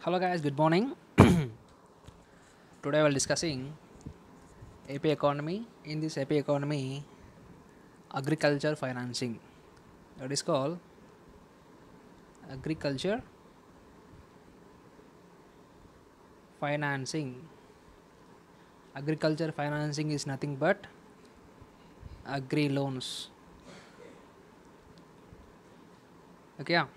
Hello guys, good morning. Today we're discussing AP economy. In this AP economy, agriculture financing. That is called agriculture financing. Agriculture financing is nothing but agri loans. Okay. yeah.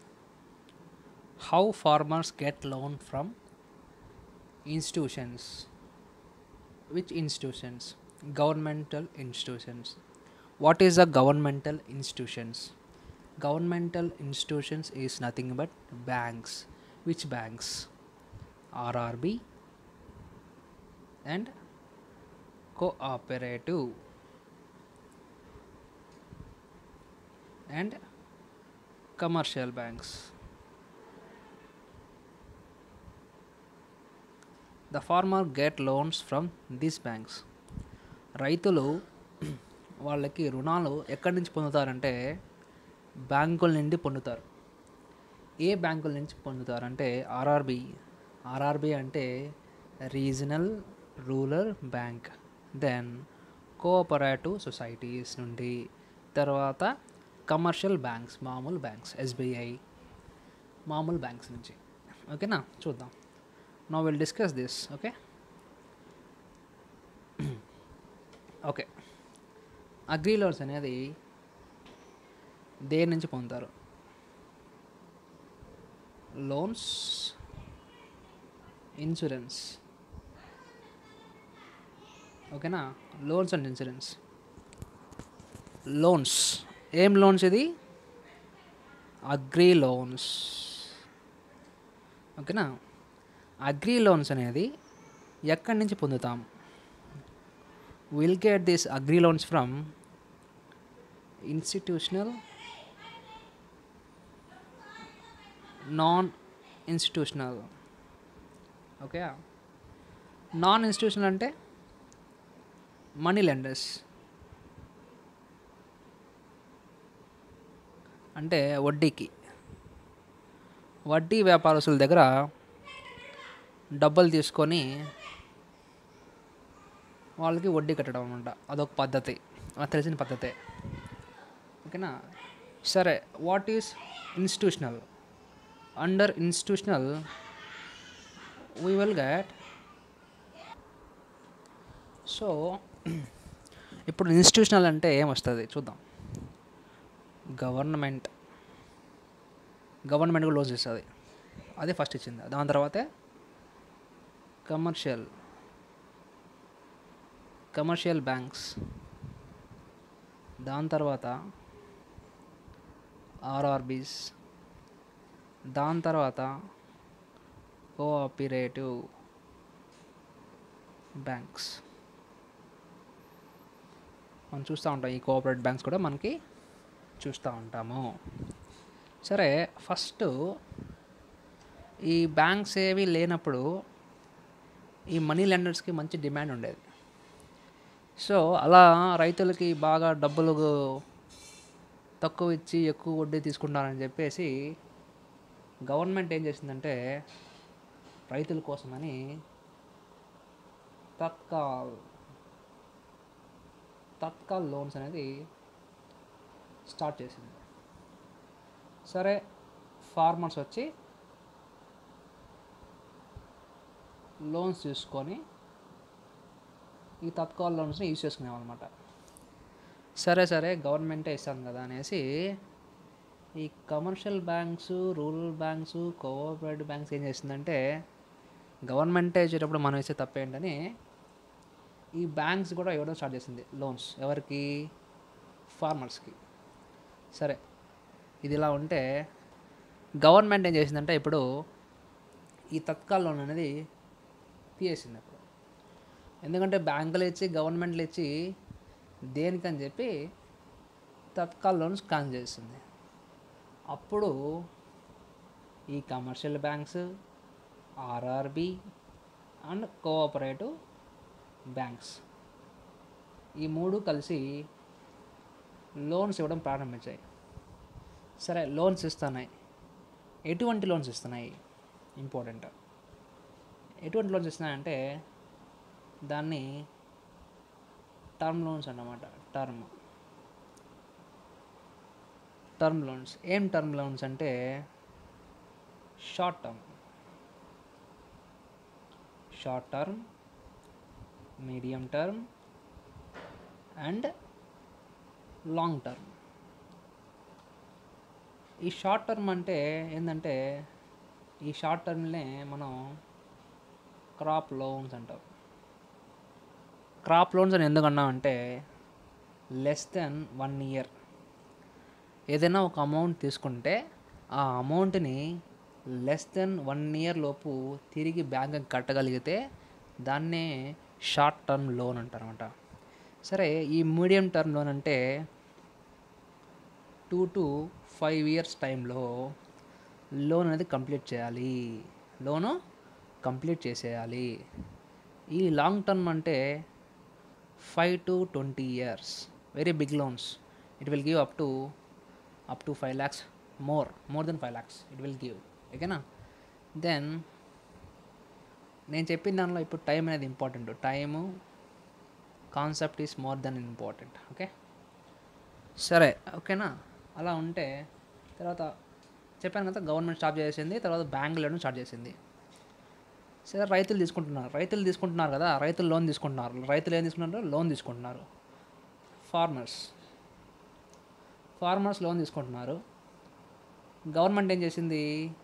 how farmers get loan from institutions which institutions governmental institutions what is a governmental institutions governmental institutions is nothing but banks which banks rrb and cooperative and commercial banks the farmer get loans from these banks రైతులు వాళ్ళకి రుణాలు ఎక్కడి నుంచి పొందుతారంటే బ్యాంకుల నుండి పొందుతారు ఏ బ్యాంకుల నుంచి పొందుతారంటే ఆర్ఆర్బి ఆర్ఆర్బి అంటే regional rural bank then cooperative societies నుండి తర్వాత కమర్షియల్ బ్యాంక్స్ మామూలు బ్యాంక్స్ ఎస్బీఐ మామూలు బ్యాంక్స్ నుంచి ఓకేనా చూద్దాం now we'll discuss this okay okay agri loans అనేది దేని నుంచి పొందుతారు లోన్స్ ఇన్సూరెన్స్ ఓకేనా లోన్స్ అండ్ ఇన్సూరెన్స్ లోన్స్ ఏం లోన్స్ ఇది అగ్రి లోన్స్ ఓకేనా అగ్రి లోన్స్ అనేది ఎక్కడి నుంచి పొందుతాం will get this agri loans from institutional non institutional okay non institutional అంటే మనీ లెండర్స్ అంటే వడ్డీకి వడ్డీ వ్యాపారస్తుల దగ్గర డబ్బులు తీసుకొని వాళ్ళకి వడ్డీ కట్టడం అనమాట అదొక పద్ధతి నాకు తెలిసిన పద్ధతే ఓకేనా సరే what is institutional under institutional we will get so ఇప్పుడు ఇన్స్టిట్యూషనల్ అంటే ఏమొస్తుంది చూద్దాం గవర్నమెంట్ గవర్నమెంట్ కూడా లోన్స్ ఇస్తుంది అదే ఫస్ట్ ఇచ్చింది దాని తర్వాతే కమర్షియల్ కమర్షియల్ బ్యాంక్స్ దాని తర్వాత ఆర్ఆర్బీస్ దాని తర్వాత కోఆపరేటివ్ బ్యాంక్స్ మనం చూస్తూ ఉంటాం ఈ కోఆపరేటివ్ బ్యాంక్స్ కూడా మనకి చూస్తూ ఉంటాము సరే ఫస్ట్ ఈ బ్యాంక్స్ ఏవి లేనప్పుడు ఈ మనీ లెండర్స్కి మంచి డిమాండ్ ఉండేది సో అలా రైతులకి బాగా డబ్బులు తక్కువ ఇచ్చి ఎక్కువ వడ్డీ తీసుకుంటారని చెప్పేసి గవర్నమెంట్ ఏం చేసిందంటే రైతుల కోసమని తత్కాల్ తత్కాల్ లోన్స్ అనేది స్టార్ట్ చేసింది సరే ఫార్మర్స్ వచ్చి లోన్స్ తీసుకొని ఈ తత్కాల్ లోన్స్ని యూజ్ చేసుకునేవాళ్ళమాట సరే సరే గవర్నమెంటే ఇస్తాను కదా అనేసి ఈ commercial banks rural banks cooperative banks ఏం చేసిందంటే గవర్నమెంటే ఇచ్చేటప్పుడు మనం ఇచ్చే తప్పేంటని ఈ బ్యాంక్స్ కూడా ఇవ్వడం స్టార్ట్ చేసింది లోన్స్ ఎవరికి ఫార్మర్స్కి సరే ఇది ఇలా ఉంటే గవర్నమెంట్ ఏం చేసిందంటే ఇప్పుడు ఈ తత్కాల్ లోన్ అనేది తీసేసింది అప్పుడు ఎందుకంటే బ్యాంకులు ఇచ్చి గవర్నమెంట్లు ఇచ్చి దేనికని చెప్పి తత్కాల్ లోన్స్ కాన్ చేసింది అప్పుడు ఈ commercial banks RRB and cooperative banks ఈ మూడు కలిసి లోన్స్ ఇవ్వడం ప్రారంభించాయి సరే లోన్స్ ఇస్తున్నాయి ఎటువంటి లోన్స్ ఇస్తున్నాయి ఇంపార్టెంట్ ఎటువంటి లోన్స్ ఇస్తున్నాయంటే దాన్ని టర్మ్ లోన్స్ అన్నమాట టర్మ్ టర్మ్ లోన్స్ ఏం టర్మ్ లోన్స్ అంటే short term short term medium term and long term ఈ షార్ట్ టర్మ్ అంటే ఏంటంటే ఈ షార్ట్ టర్మ్నే మనం క్రాప్ లోన్స్ అంటాం క్రాప్ లోన్స్ అని ఎందుకు అన్నామంటే లెస్ దెన్ వన్ ఇయర్ ఏదైనా ఒక అమౌంట్ తీసుకుంటే ఆ అమౌంట్ని లెస్ దెన్ వన్ ఇయర్ లోపు తిరిగి బ్యాంక్కి కట్టగలిగితే దాన్నే షార్ట్ టర్మ్ లోన్ అంటారన్నమాట సరే ఈ మీడియం టర్మ్ లోన్ అంటే టూ టు ఫైవ్ ఇయర్స్ టైంలో లోన్ అనేది కంప్లీట్ చేయాలి లోను కంప్లీట్ చేసేయాలి ఈ లాంగ్ టర్మ్ అంటే five to twenty years very big loans it will give up to up to five lakhs more more than five lakhs it will give ఓకేనా then నేను చెప్పిన దానిలో ఇప్పుడు టైం అనేది important time concept is more than important okay సరే ఓకేనా అలా ఉంటే తర్వాత చెప్పాను కదా గవర్నమెంట్ స్టాప్ చేసింది తర్వాత బ్యాంకులను స్టార్ట్ చేసింది సరే రైతులు తీసుకుంటున్నారు రైతులు తీసుకుంటున్నారు కదా రైతులు లోన్ తీసుకుంటున్నారు రైతులు ఏం తీసుకుంటున్నారు లోన్ తీసుకుంటున్నారు ఫార్మర్స్ ఫార్మర్స్ లోన్ తీసుకుంటున్నారు గవర్నమెంట్ ఏం చేసింది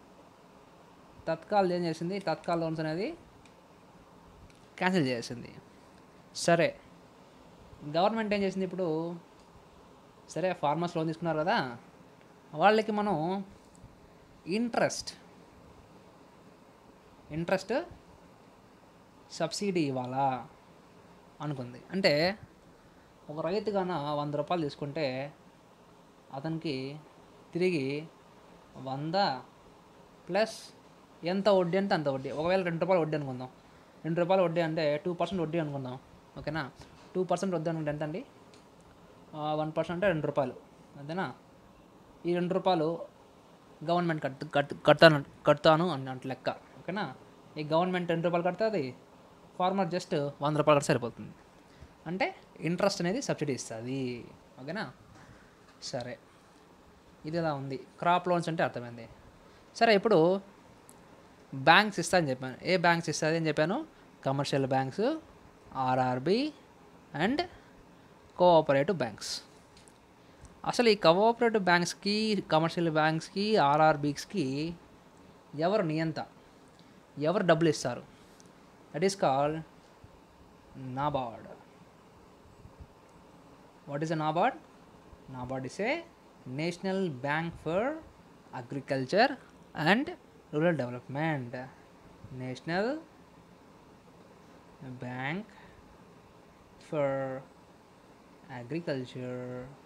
తత్కాల్ ఏం చేసింది తత్కాల్ లోన్స్ అనేది క్యాన్సిల్ చేసింది సరే గవర్నమెంట్ ఏం చేసింది ఇప్పుడు సరే ఫార్మర్స్ లోన్ తీసుకున్నారు కదా వాళ్ళకి మనం ఇంట్రెస్ట్ ఇంట్రెస్ట్ సబ్సిడీ ఇవ్వాలా అనుకుంది అంటే ఒక రైతు గాన వంద రూపాయలు తీసుకుంటే అతనికి తిరిగి వంద ప్లస్ ఎంత వడ్డీ అంటే అంత వడ్డీ ఒకవేళ రెండు రూపాయలు వడ్డీ అనుకుందాం రెండు రూపాయలు వడ్డీ అంటే టూ పర్సెంట్ వడ్డీ అనుకుందాం ఓకేనా టూ పర్సెంట్ వడ్డీ అనుకుంటే ఎంత అండి వన్ పర్సెంట్ అంటే రెండు రూపాయలు అంతేనా ఈ రెండు రూపాయలు గవర్నమెంట్ కట్ కట్ కడతాను కడతాను అన్నట్టు లెక్క ఓకేనా ఈ గవర్నమెంట్ రెండు రూపాయలు కడుతుంది ఫార్మర్ జస్ట్ వంద రూపాయలు కడితే సరిపోతుంది అంటే ఇంట్రెస్ట్ అనేది సబ్సిడీ ఇస్తుంది ఓకేనా సరే ఇది ఇలా ఉంది క్రాప్ లోన్స్ అంటే అర్థమైంది సరే ఇప్పుడు బ్యాంక్స్ ఇస్తా అని చెప్పాను ఏ బ్యాంక్స్ ఇస్తుంది అని చెప్పాను commercial banks RRB and cooperative banks అసలు ఈ కోఆపరేటివ్ బ్యాంక్స్కి కమర్షియల్ బ్యాంక్స్కి ఆర్ఆర్బీస్కి ఎవరు నియంత ఎవరు డబ్బులు ఇస్తారు that is called NABARD what is a NABARD NABARD is a national bank for agriculture and rural development national bank for agriculture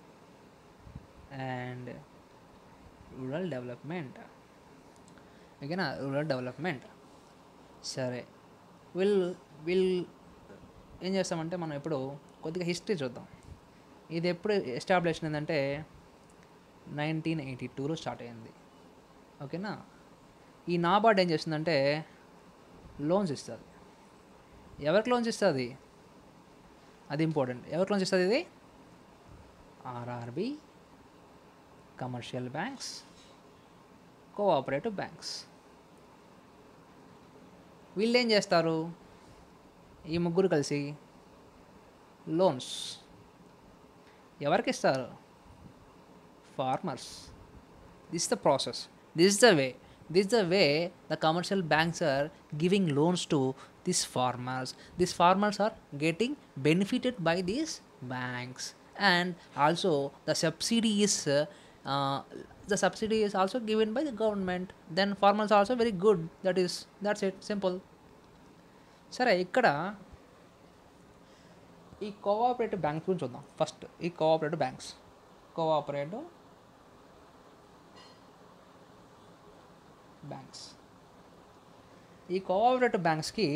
and rural development ఓకేనా రూరల్ డెవలప్మెంట్ సరే will will ఏం చేస్తామంటే మనం ఇప్పుడు కొద్దిగా హిస్టరీ చూద్దాం ఇది ఎప్పుడు ఎస్టాబ్లిష్ అయిందంటే నైన్టీన్ ఎయిటీ టూలో స్టార్ట్ అయింది ఓకేనా ఈ నాబార్డ్ ఏం చేస్తుందంటే లోన్స్ ఇస్తుంది ఎవరికి లోన్స్ ఇస్తుంది అది ఇంపార్టెంట్ ఎవరికి లోన్స్ ఇస్తుంది ఇది RRB commercial banks cooperative banks వీళ్ళు ఏం చేస్తారు ఈ ముగ్గురు కలిసి లోన్స్ ఎవరికి ఇస్తారు farmers this the process this the way this the way the commercial banks are giving loans to this farmers this farmers are getting benefited by these banks and also the subsidy is uh, uh, the subsidy is also given by the government then farmers are also very good that is that's it simple సరే ఇక్కడ ఈ cooperative banks గురించి చూద్దాం first ఈ cooperative banks cooperative banks ఈ cooperative బ్యాంక్స్కి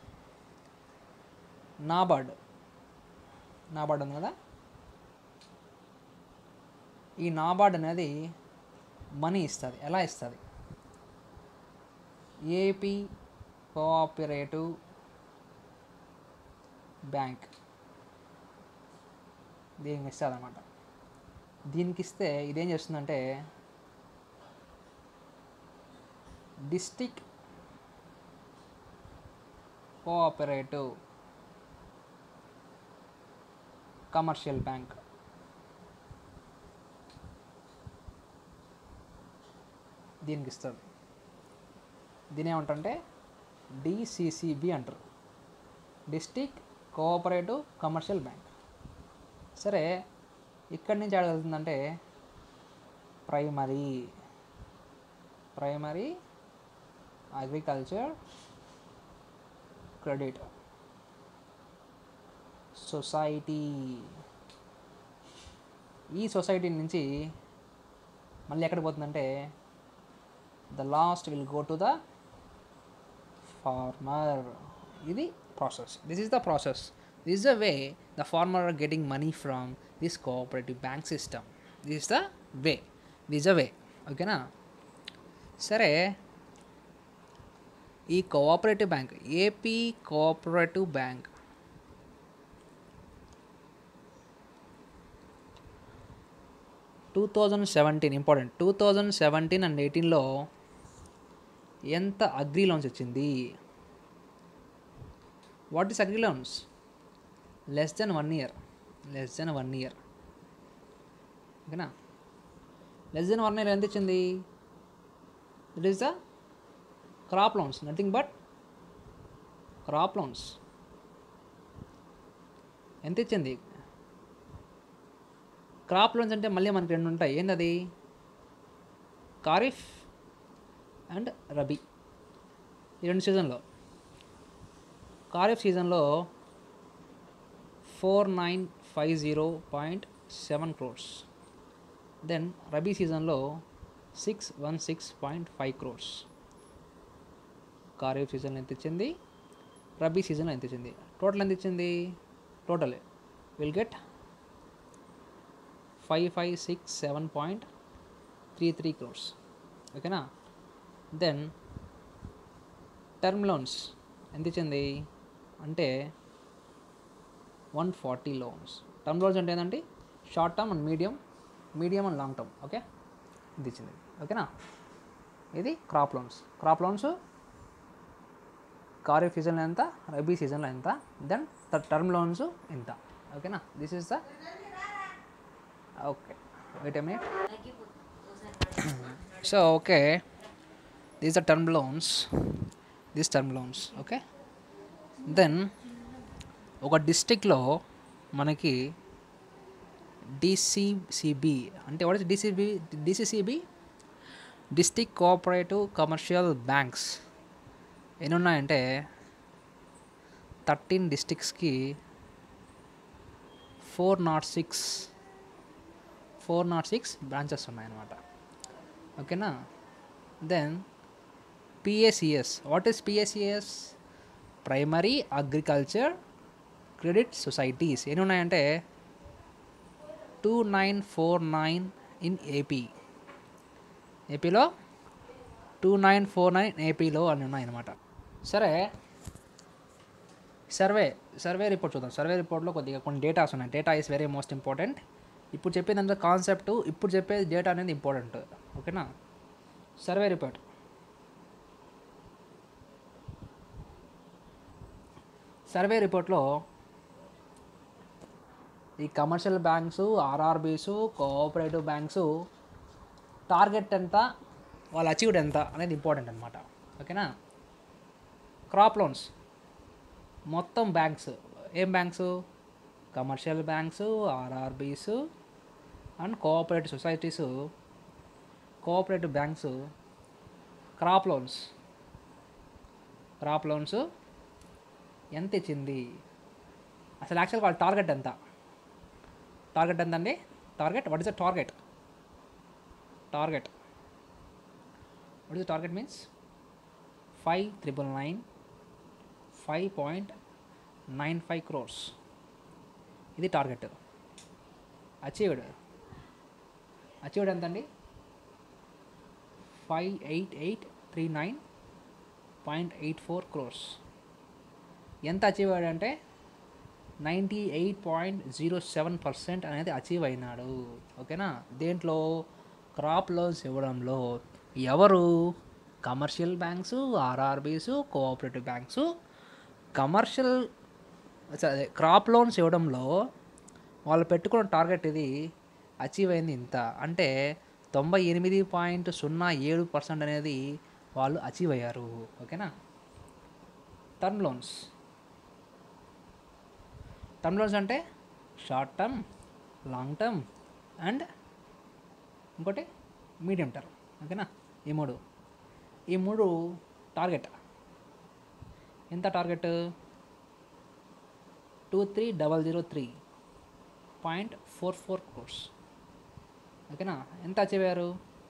నాబార్డ్ నాబార్డ్ ఉంది కదా ఈ నాబార్డ్ అనేది మనీ ఇస్తుంది ఎలా ఇస్తుంది ఏపీ కోఆపరేటివ్ బ్యాంక్ దీనికి ఇస్తారనమాట దీనికి ఇస్తే ఇదేం చేస్తుందంటే డిస్టిక్ కోఆపరేటివ్ కమర్షియల్ బ్యాంక్ దీనికి ఇస్తారు దీని ఏమంటారంటే డిసిసిబి అంటారు డిస్టిక్ కోఆపరేటివ్ కమర్షియల్ బ్యాంక్ సరే ఇక్కడి నుంచి ఆడగలుగుతుందంటే primary primary agriculture credit society ఈ సొసైటీ నుంచి మళ్ళీ ఎక్కడికి పోతుందంటే the last will go to the farmer ఇది process this is the process this is the way the farmer are getting money from this cooperative bank system this is the way this the way ఓకేనా సరే ఈ cooperative bank AP cooperative bank two thousand seventeen important two thousand seventeen and ఎయిటీన్లో ఎంత agri loans వచ్చింది what is agri loans less than one year less than one year ఓకేనా less than one year ఎంత ఇచ్చింది it is the crop loans nothing but crop loans ఎంత ఇచ్చింది crop loans అంటే మళ్ళీ మనకి రెండు ఉంటాయి ఏంటది ఖారిఫ్ అండ్ రబీ ఈ రెండు సీజన్లో ఖారిఫ్ సీజన్లో four nine five zero point seven crores then rabi సీజన్లో six one six point five crores kharif సీజన్లో ఎంత ఇచ్చింది రబీ సీజన్లో ఎంత ఇచ్చింది టోటల్ ఎంత ఇచ్చింది total will get five five six seven point three three crores ఓకేనా దెన్ టర్మ్ లోన్స్ ఎంత ఇచ్చింది అంటే one forty loans term loans అంటే ఏంటంటే short term and medium medium and long term okay ఇది ఇచ్చింది ఓకేనా ఇది crop loans crop loans kharif సీజన్లో ఎంత రబీ సీజన్లో ఎంత దెన్ టర్మ్ లోన్స్ ఎంత ఓకేనా this is the okay wait a minute so okay these the term loans these term loans okay then ఒక డిస్టిక్లో మనకి డిసిసిబి అంటే what is DCB DCCB district cooperative commercial banks ఎన్ని ఉన్నాయంటే థర్టీన్ డిస్టిక్స్కి four nought six four nought six branches ఉన్నాయన్నమాట ఓకేనా then PSCS what is PSCS primary agriculture credit societies ఎన్ని ఉన్నాయంటే two nine four nine in AP ఏపీలో two nine four nine ఏపీలో అని ఉన్నాయన్నమాట సరే సర్వే సర్వే రిపోర్ట్ చూద్దాం సర్వే రిపోర్ట్లో కొద్దిగా కొన్ని డేటాస్ ఉన్నాయి data is very most important ఇప్పుడు చెప్పేదంటే కాన్సెప్ట్ ఇప్పుడు చెప్పేది డేటా అనేది ఇంపార్టెంట్ ఓకేనా సర్వే రిపోర్ట్ సర్వే రిపోర్ట్లో ఈ commercial banks RRBs cooperative banks target ఎంత వాళ్ళు అచీవ్డ్ ఎంత అనేది ఇంపార్టెంట్ అనమాట ఓకేనా క్రాప్ లోన్స్ మొత్తం బ్యాంక్స్ ఏం banks commercial banks RRBs and cooperative societies cooperative banks crop loans crop loans ఎంత ఇచ్చింది అసలు యాక్చువల్గా వాళ్ళ టార్గెట్ ఎంత టార్గెట్ ఎంత అండి target what is the target target what is the target means five triple nine five point nine five crores ఇది target achieved achieved ఎంత అండి five eight eight three nine point eight four crores ఎంత achieve అయ్యాడంటే ninety eight point zero seven percent అనేది achieve అయినాడు ఓకేనా దేంట్లో crop loans ఇవ్వడంలో ఎవరు commercial banks RRBs cooperative banks commercial అదే క్రాప్ లోన్స్ ఇవ్వడంలో వాళ్ళు పెట్టుకున్న టార్గెట్ ఇది అచీవ్ అయింది ఇంత అంటే తొంభై ఎనిమిది పాయింట్ సున్నా ఏడు పర్సెంట్ అనేది వాళ్ళు అచీవ్ అయ్యారు ఓకేనా టర్మ్ లోన్స్ టర్మ్ లోన్స్ అంటే short term long term and ఇంకోటి మీడియం టర్మ్ ఓకేనా ఈ మూడు ఈ మూడు టార్గెట్ ఎంత target two three double zero three point four four crores ఓకేనా ఎంత అచీవ్ అయ్యారు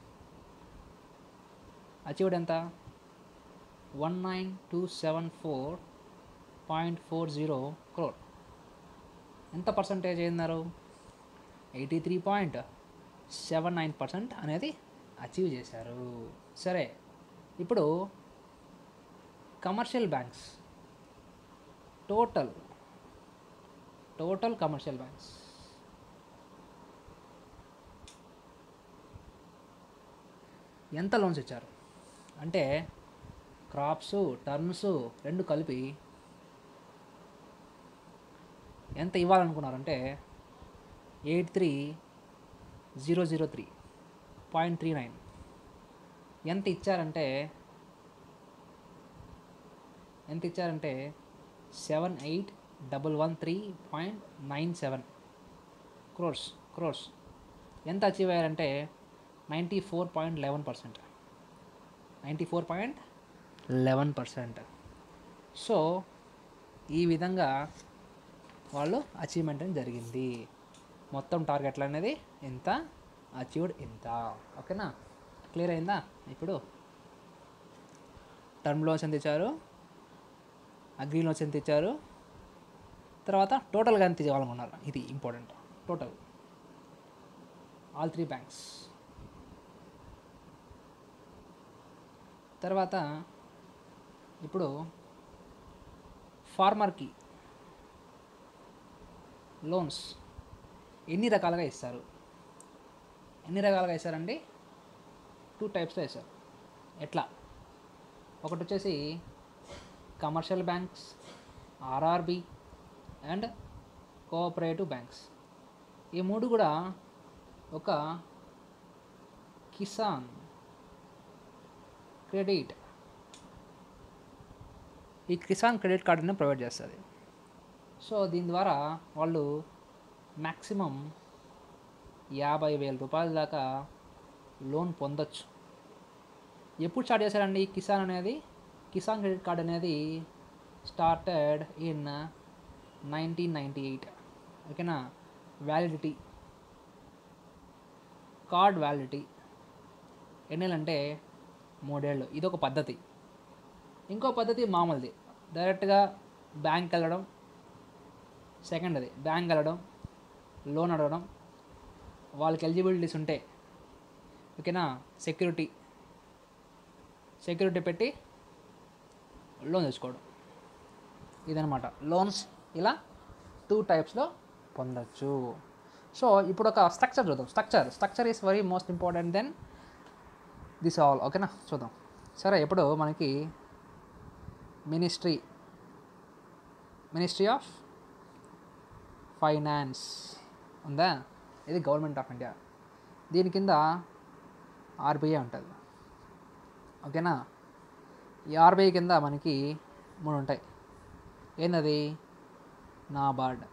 అచీవ్డ్ ఎంత one nine two seven four point four zero crore ఎంత పర్సంటేజ్ అయిందారు eighty three point seven nine percent అనేది అచీవ్ చేశారు సరే ఇప్పుడు commercial banks total total commercial banks ఎంత లోన్స్ ఇచ్చారు అంటే క్రాప్స్ టర్మ్స్ రెండు కలిపి ఎంత ఇవ్వాలనుకున్నారంటే eight three zero zero three point three nine ఎంత ఇచ్చారంటే ఎంత ఇచ్చారంటే seven eight double one three point nine seven crores crores ఎంత అచీవ్ అయ్యారంటే ninety four point eleven percent ninety four point eleven percent so ఈ విధంగా వాళ్ళు అచీవ్మెంట్ అని జరిగింది మొత్తం టార్గెట్లు అనేది ఎంత అచీవ్డ్ ఎంత ఓకేనా క్లియర్ అయిందా ఇప్పుడు టర్మ్ లోన్స్ ఎంత ఇచ్చారు అగ్రి లోన్స్ ఎంత ఇచ్చారు తర్వాత టోటల్గా ఎంత ఇవ్వాలనుకున్నారు ఇది important total all three banks తర్వాత ఇప్పుడు ఫార్మర్కి లోన్స్ ఎన్ని రకాలుగా ఇస్తారు ఎన్ని రకాలుగా ఇస్తారండి టూ టైప్స్లో ఇస్తారు ఎట్లా ఒకటి వచ్చేసి commercial banks RRB and cooperative banks ఈ మూడు కూడా ఒక కిసాన్ క్రెడిట్ ఈ కిసాన్ క్రెడిట్ కార్డుని ప్రొవైడ్ చేస్తుంది సో దీని ద్వారా వాళ్ళు మ్యాక్సిమం యాభై వేల రూపాయల దాకా లోన్ పొందొచ్చు ఎప్పుడు స్టార్ట్ చేశారండి ఈ కిసాన్ అనేది కిసాన్ క్రెడిట్ కార్డ్ అనేది started in nineteen ninety eight ఓకేనా వ్యాలిడిటీ కార్డ్ వ్యాలిడిటీ ఎన్నేళ్ళంటే మూడేళ్ళు ఇది ఒక పద్ధతి ఇంకో పద్ధతి మామూలుది డైరెక్ట్గా బ్యాంక్ వెళ్ళడం సెకండ్ అది బ్యాంక్ వెళ్ళడం లోన్ అడగడం వాళ్ళకి ఎలిజిబిలిటీస్ ఉంటే ఓకేనా సెక్యూరిటీ సెక్యూరిటీ పెట్టి లోన్ తెచ్చుకోవడం ఇదనమాట లోన్స్ ఇలా టూ టైప్స్లో పొందొచ్చు సో ఇప్పుడు ఒక స్ట్రక్చర్ చూద్దాం structure structure is very most important then this all ఓకేనా చూద్దాం సరే ఇప్పుడు మనకి మినిస్ట్రీ మినిస్ట్రీ ఆఫ్ ఫైనాన్స్ ఉందా ఇది గవర్నమెంట్ ఆఫ్ ఇండియా దీని కింద ఆర్బీఐ ఉంటుంది ఓకేనా ఈ ఆర్బీఐ కింద మనకి మూడు ఉంటాయి ఏందది నాబార్డ్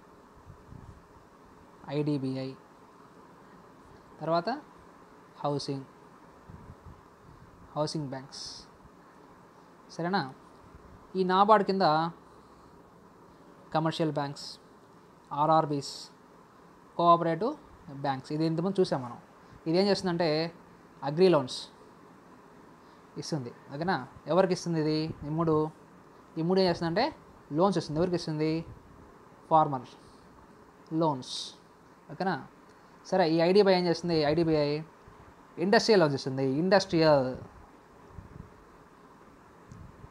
ఐడిబిఐ తర్వాత హౌసింగ్ హౌసింగ్ బ్యాంక్స్ సరేనా ఈ నాబార్డ్ కింద commercial banks RRBs cooperative banks ఇది ఇంతకుముందు చూసాం మనం ఇది ఏం చేస్తుందంటే అగ్రి లోన్స్ ఇస్తుంది ఓకేనా ఎవరికి ఇస్తుంది ఇది ఈ మూడు ఈ మూడు ఏం చేస్తుందంటే లోన్స్ ఇస్తుంది ఎవరికి ఇస్తుంది ఫార్మర్ లోన్స్ ఓకేనా సరే ఈ ఐడిబిఐ ఏం చేస్తుంది ఐడిబిఐ ఇండస్ట్రియల్ లోన్స్ ఇస్తుంది ఇండస్ట్రియల్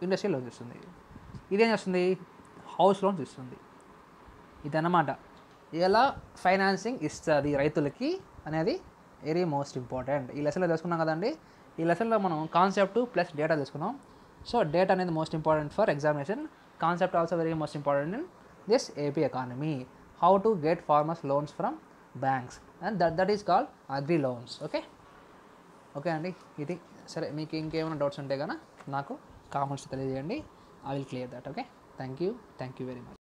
ఇండస్ట్రియల్ లోన్స్ ఇస్తుంది ఇదేం చేస్తుంది హౌస్ లోన్స్ ఇస్తుంది ఇదన్నమాట ఎలా ఫైనాన్సింగ్ ఇస్తుంది రైతులకి అనేది వెరీ మోస్ట్ ఇంపార్టెంట్ ఈ లెసన్లో తెలుసుకున్నాం కదండి ఈ లెసన్లో మనం కాన్సెప్ట్ ప్లస్ డేటా తీసుకున్నాం సో డేటా అనేది most important for examination concept also very most important in this AP economy how to get farmers loans from banks and that that is called agri loans okay okay అండి ఇది సరే మీకు ఇంకేమైనా doubts ఉంటే కనుక నాకు comments తెలియజేయండి I will clear that okay thank you thank you very much